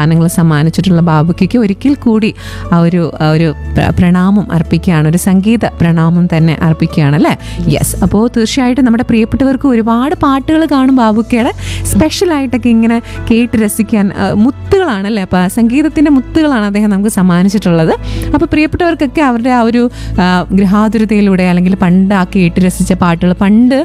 ഗാനങ്ങൾ സമ്മാനിച്ചിട്ടുള്ള ബാബുക്കിക്ക് ഒരിക്കൽ കൂടി ആ ഒരു ആ ഒരു പ്ര- പ്രണാമം അർപ്പിക്കുകയാണ് ഒരു സംഗീത പ്രണാമം തന്നെ അർപ്പിക്കുകയാണ് അല്ലേ യെസ് അപ്പോൾ തീർച്ചയായിട്ടും നമ്മുടെ പ്രിയപ്പെട്ടവർക്ക് ഒരുപാട് പാട്ടുകൾ കാണും ബാബുക്കയുടെ സ്പെഷ്യലായിട്ടൊക്കെ ഇങ്ങനെ കേട്ട് രസിക്കാൻ ആ, മുത്തുകളാണ് അല്ലേ അപ്പോൾ സംഗീതത്തിൻ്റെ മുത്തുകളാണ് അദ്ദേഹം നമുക്ക് സമ്മാനിച്ചിട്ടുള്ളത് അപ്പോൾ പ്രിയപ്പെട്ടവർക്കൊക്കെ അവരുടെ ആ ഒരു ആ, ഗൃഹാതുരതയിലൂടെ അല്ലെങ്കിൽ പണ്ട് ആ കേട്ട് രസിച്ച പാട്ടുകൾ പണ്ട്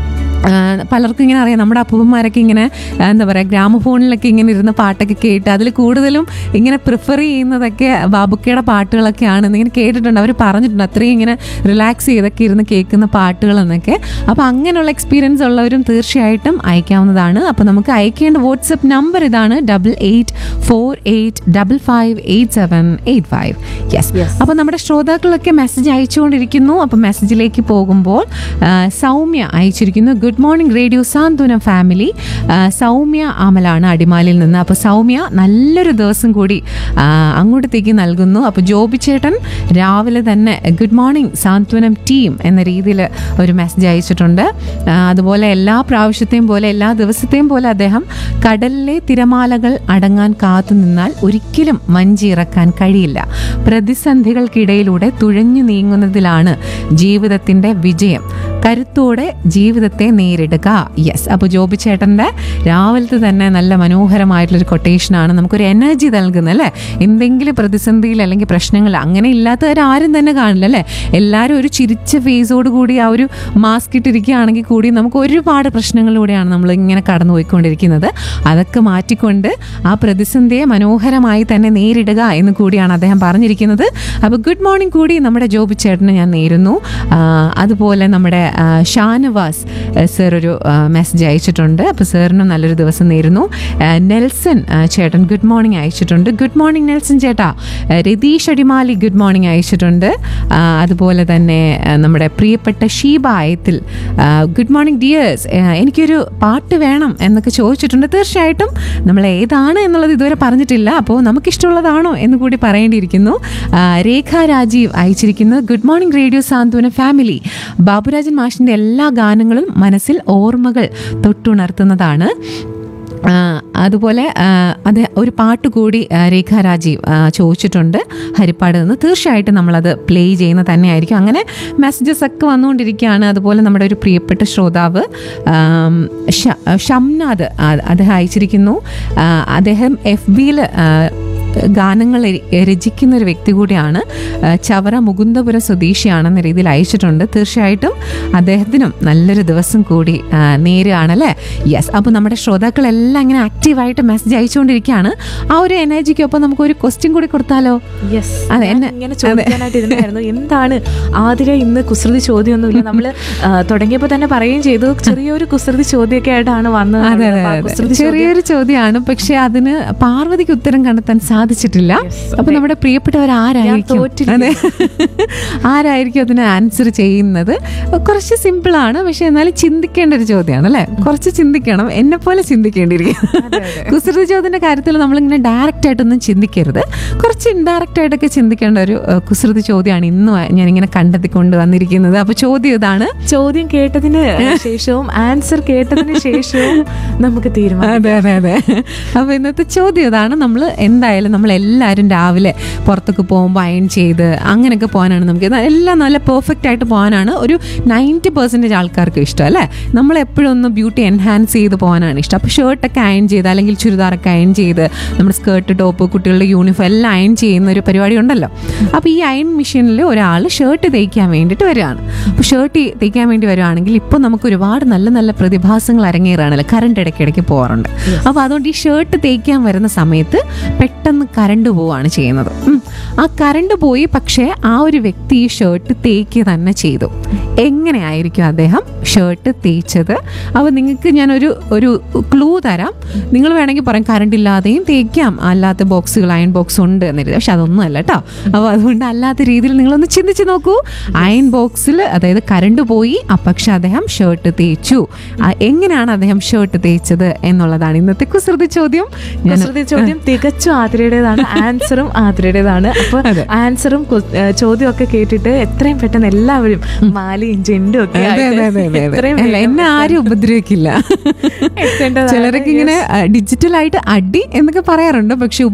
ആ, പലർക്കും ഇങ്ങനെ അറിയാം നമ്മുടെ അപ്പൂപ്പന്മാരൊക്കെ ഇങ്ങനെ ആ, എന്താ പറയുക ഗ്രാമഫോണിലൊക്കെ ഇങ്ങനെ ഇരുന്ന് പാട്ടൊക്കെ കേട്ട് അതിൽ കൂടുതലും ഇങ്ങനെ പ്രിഫർ ചെയ്യുന്നതൊക്കെ ബാബുക്കയുടെ പാട്ടുകളൊക്കെയാണ് എന്നിങ്ങനെ കേട്ടിട്ടുണ്ട് അവർ പറഞ്ഞിട്ടുണ്ട് അത്രയും ഇങ്ങനെ റിലാക്സ് ചെയ്തൊക്കെ ഇരുന്ന് കേൾക്കുന്ന പാട്ടുകളെന്നൊക്കെ അപ്പോൾ അങ്ങനെയുള്ള എക്സ്പീരിയൻസ് ഉള്ളവരും തീർച്ചയായിട്ടും അയക്കാവുന്നതാണ് അപ്പോൾ നമുക്ക് അയക്കേണ്ട വാട്സപ്പ് നമ്പർ ഇതാണ് double eight four eight double five eight seven eight five yes Yes. അപ്പോൾ നമ്മുടെ ശ്രോതാക്കളൊക്കെ മെസ്സേജ് അയച്ചുകൊണ്ടിരിക്കുന്നു അപ്പോൾ മെസ്സേജിലേക്ക് പോകുമ്പോൾ ആ, സൗമ്യ അയച്ചിരിക്കുന്നു good morning radio Santhwanam family ആ, സൗമ്യ അമലാണ് അടിമാലിൽ നിന്ന് അപ്പോൾ സൗമ്യ നല്ലൊരു ദിവസം കൂടി ആ, അങ്ങോട്ടത്തേക്ക് നൽകുന്നു അപ്പോൾ ജോബി ചേട്ടൻ രാവിലെ തന്നെ ഗുഡ് മോർണിംഗ് സാന്ത്വനം ടീം എന്ന രീതിയിൽ ഒരു മെസ്സേജ് അയച്ചിട്ടുണ്ട് ആ, അതുപോലെ എല്ലാ പ്രാവശ്യത്തെയും പോലെ എല്ലാ ദിവസത്തെയും പോലെ അദ്ദേഹം കടലിലെ തിരമാലകൾ അടങ്ങാൻ കാത്തു നിന്നാൽ ഒരിക്കലും വഞ്ചി ഇറക്കാൻ കഴിയില്ല പ്രതിസന്ധികൾക്കിടയിലൂടെ തുഴഞ്ഞു നീങ്ങുന്നതിലാണ് ജീവിതത്തിന്റെ വിജയം കരുത്തോടെ ജീവിതത്തെ നേരിടുക യെസ് അപ്പോൾ ജോബി ചേട്ടൻ്റെ രാവിലത്തെ തന്നെ നല്ല മനോഹരമായിട്ടുള്ളൊരു കൊട്ടേഷനാണ് നമുക്കൊരു എനർജി നൽകുന്നത് അല്ലേ എന്തെങ്കിലും പ്രതിസന്ധിയിൽ അല്ലെങ്കിൽ പ്രശ്നങ്ങൾ അങ്ങനെ ഇല്ലാത്തവരാരും തന്നെ കാണില്ല അല്ലേ എല്ലാവരും ഒരു ചിരിച്ച ഫേസോട് കൂടി ആ ഒരു മാസ്ക് ഇട്ടിരിക്കുകയാണെങ്കിൽ കൂടി നമുക്ക് ഒരുപാട് പ്രശ്നങ്ങളിലൂടെയാണ് നമ്മൾ ഇങ്ങനെ കടന്നു പോയിക്കൊണ്ടിരിക്കുന്നത് അതൊക്കെ മാറ്റിക്കൊണ്ട് ആ പ്രതിസന്ധിയെ മനോഹരമായി തന്നെ നേരിടുക എന്ന് കൂടിയാണ് അദ്ദേഹം പറഞ്ഞിരിക്കുന്നത് അപ്പോൾ ഗുഡ് മോർണിംഗ് കൂടി നമ്മുടെ ജോബി ചേട്ടന് ഞാൻ നേരുന്നു ആ, അതുപോലെ നമ്മുടെ ആ, ഷാനവാസ് ആ, സർ ഒരു മെസ്സേജ് അയച്ചിട്ടുണ്ട് അപ്പോൾ സാറിനും നല്ലൊരു ദിവസം നേരുന്നു ആ, നെൽസൺ ആ, ചേട്ടൻ ഗുഡ് മോർണിംഗ് അയച്ചിട്ടുണ്ട് ഗുഡ് മോർണിംഗ് നെൽസൺ ചേട്ടാ ആ, രതീഷ് അടിമാലി ഗുഡ് മോർണിംഗ് അയച്ചിട്ടുണ്ട് ആ, അതുപോലെ തന്നെ ആ, നമ്മുടെ പ്രിയപ്പെട്ട ഷീബ ആയത്തിൽ ആ, ഗുഡ് മോർണിംഗ് ഡിയേഴ്സ് എനിക്കൊരു പാട്ട് വേണം എന്നൊക്കെ ചോദിച്ചിട്ടുണ്ട് തീർച്ചയായിട്ടും നമ്മൾ ഏതാണ് എന്നുള്ളത് ഇതുവരെ പറഞ്ഞിട്ടില്ല അപ്പോൾ നമുക്കിഷ്ടമുള്ളതാണോ എന്ന് കൂടി പറയേണ്ടിയിരിക്കുന്നു ആ, രേഖ രാജീവ് അയച്ചിരിക്കുന്നു good morning radio Santhwana family Baburajan മാഷിൻ്റെ എല്ലാ ഗാനങ്ങളും മനസ്സിൽ ഓർമ്മകൾ തൊട്ടുണർത്തുന്നതാണ് ആ, അതുപോലെ ആ, അത് ഒരു പാട്ട് കൂടി ആ, രേഖ രാജീവ് ആ, ചോദിച്ചിട്ടുണ്ട് ഹരിപ്പാട് നിന്ന് തീർച്ചയായിട്ടും നമ്മളത് പ്ലേ ചെയ്യുന്ന തന്നെയായിരിക്കും അങ്ങനെ മെസ്സേജസ് ഒക്കെ വന്നുകൊണ്ടിരിക്കുകയാണ് അതുപോലെ നമ്മുടെ ഒരു പ്രിയപ്പെട്ട ശ്രോതാവ് ആം, ഷ- ഷംനാഥ് ആ, അദ്ദേഹം അയച്ചിരിക്കുന്നു ആ, അദ്ദേഹം എഫ് ബിയിൽ ഗാനങ്ങൾ ര- രചിക്കുന്ന ഒരു വ്യക്തി കൂടിയാണ് ആ, ചവറ മുകുന്ദപുരം സ്വദേശിയാണെന്ന രീതിയിൽ അയച്ചിട്ടുണ്ട് തീർച്ചയായിട്ടും അദ്ദേഹത്തിനും നല്ലൊരു ദിവസം കൂടി ആ, നേരുകയാണല്ലേ യെസ് അപ്പോൾ നമ്മുടെ ശ്രോതാക്കളെല്ലാം ഇങ്ങനെ ആക്റ്റീവായിട്ട് മെസ്സേജ് അയച്ചുകൊണ്ടിരിക്കുകയാണ് ആ ഒരു എനർജിക്കൊപ്പം നമുക്ക് ഒരു ക്വസ്റ്റ്യൻ കൂടി കൊടുത്താലോ യെസ് അതെ, എന്നെ- ഇങ്ങനെ ചോദിക്കാനായിട്ട് ഇരുന്നായിരുന്നു എന്താണ് ആതിര ഇന്ന് കുസൃതി ചോദ്യമൊന്നുമില്ല നമ്മള് ആ, തുടങ്ങിയപ്പോ തന്നെ പറയുകയും ചെയ്തു ചെറിയൊരു കുസൃതി ചോദ്യമൊക്കെ ആയിട്ടാണ് വന്നത് അതെ അതെ അപ്പൊ ആ അതെ കുസൃതി ചോദ്യം- ചെറിയൊരു ചോദ്യമാണ് പക്ഷെ അതിന് പാർവതിക്ക് ഉത്തരം കണ്ടെത്താൻ സാധിച്ചിട്ടില്ല അപ്പൊ നമ്മുടെ പ്രിയപ്പെട്ടവർ ആരായിരിക്കും തോറ്റിരിക്കുന്നു. അതെ ആരായിരിക്കും അതിന് ആൻസർ ചെയ്യുന്നത് കുറച്ച് സിമ്പിൾ ആണ് പക്ഷെ എന്നാലും ചിന്തിക്കേണ്ട ഒരു ചോദ്യമാണ് അല്ലെ കുറച്ച് ചിന്തിക്കണം എന്നെ പോലെ ചിന്തിക്കേണ്ടിയിരിക്കും കുസൃതി ചോദ്യത്തിന്റെ കാര്യത്തിൽ നമ്മളിങ്ങനെ ഡയറക്റ്റ് ആയിട്ടൊന്നും ചിന്തിക്കരുത് കുറച്ച് ഇൻഡയറക്റ്റ് ആയിട്ടൊക്കെ ചിന്തിക്കേണ്ട ഒരു ഏഹ്, കുസൃതി ചോദ്യമാണ് ഇന്നും ഞാനിങ്ങനെ കണ്ടെത്തിക്കൊണ്ട് വന്നിരിക്കുന്നത് അപ്പൊ ചോദ്യം ഇതാണ് ചോദ്യം കേട്ടതിന് ശേഷവും ആൻസർ കേട്ടതിന് ശേഷവും നമുക്ക് തീരുമാനം അതെ അതെ അതെ അപ്പൊ ഇന്നത്തെ ചോദ്യം ഇതാണ് നമ്മൾ എന്തായാലും നമ്മൾ എല്ലാവരും രാവിലെ പുറത്തൊക്കെ പോകുമ്പോൾ അയൺ ചെയ്ത് അങ്ങനെയൊക്കെ പോകാനാണ് നമുക്ക് ഇത് എല്ലാം നല്ല പെർഫെക്റ്റ് ആയിട്ട് പോകാനാണ് ഒരു നയൻറ്റി പെർസെൻറ്റേജ് ആൾക്കാർക്ക് ഇഷ്ടം അല്ലേ നമ്മൾ എപ്പോഴും ഒന്ന് ബ്യൂട്ടി എൻഹാൻസ് ചെയ്ത് പോകാനാണ് ഇഷ്ടം അപ്പോൾ ഷർട്ടൊക്കെ അയൺ ചെയ്ത് അല്ലെങ്കിൽ ചുരിദാറൊക്കെ അയൺ ചെയ്ത് നമ്മുടെ സ്കേർട്ട് ടോപ്പ് കുട്ടികളുടെ യൂണിഫോം എല്ലാം അയൺ ചെയ്യുന്ന ഒരു പരിപാടി ഉണ്ടല്ലോ അപ്പോൾ ഈ അയൺ മെഷീനിൽ ഒരാൾ ഷർട്ട് തേക്കാൻ വേണ്ടിയിട്ട് വരികയാണ് അപ്പോൾ ഷർട്ട് തേക്കാൻ വേണ്ടി വരുവാണെങ്കിൽ ഇപ്പോൾ നമുക്ക് ഒരുപാട് നല്ല നല്ല പ്രതിഭാസങ്ങൾ അരങ്ങേറാണല്ലോ കറണ്ട് ഇടയ്ക്കിടയ്ക്ക് പോകാറുണ്ട് അപ്പോൾ അതുകൊണ്ട് ഈ ഷർട്ട് തേക്കാൻ വരുന്ന സമയത്ത് പെട്ടെന്ന് കറണ്ട് പോവുകയാണ് ചെയ്യുന്നത് ഉം. ആ കറണ്ട് പോയി പക്ഷേ ആ ഒരു വ്യക്തി ഈ ഷർട്ട് തേക്കുക തന്നെ ചെയ്തു എങ്ങനെയായിരിക്കും അദ്ദേഹം ഷർട്ട് തേച്ചത് അപ്പോൾ നിങ്ങൾക്ക് ഞാനൊരു ഒരു ക്ലൂ തരാം നിങ്ങൾ വേണമെങ്കിൽ പറയാം കറണ്ട് ഇല്ലാതെയും തേക്കാം അല്ലാത്ത ബോക്സുകൾ അയൺ ബോക്സ് ഉണ്ട് എന്നിരുന്നത് പക്ഷെ അതൊന്നും അല്ല കേട്ടോ അപ്പോൾ അതുകൊണ്ട് അല്ലാത്ത രീതിയിൽ നിങ്ങളൊന്ന് ചിന്തിച്ച് നോക്കൂ അയൺ ബോക്സിൽ അതായത് കറണ്ട് പോയി ആ പക്ഷെ അദ്ദേഹം ഷർട്ട് തേച്ചു ആ, എങ്ങനെയാണ് അദ്ദേഹം ഷർട്ട് തേച്ചത് എന്നുള്ളതാണ് ഇന്നത്തെ കുസൃതി ചോദ്യം ഞാൻ കുസൃതി ചോദ്യം തികച്ചും ആതിരയുടേതാണ് ആൻസറും ആതിരയുടേതാണ് അപ്പൊ അതെ. ആൻസറും ചോദ്യം ഒക്കെ കേട്ടിട്ട് എത്രയും പെട്ടെന്ന് എല്ലാവരും മാലിയും ജെൻഡും ഒക്കെ അതെ അതെ അതെ അതെ ആയിട്ട് അതെ എത്രയും അല്ല വേഗം എന്നെ ആരും ഉപദ്രവിക്കില്ല എത്തേണ്ടതാണ്. ചിലരൊക്കെ ഇങ്ങനെ ഡിജിറ്റലായിട്ട് അടി എന്നൊക്കെ പറയാറുണ്ട് പക്ഷെ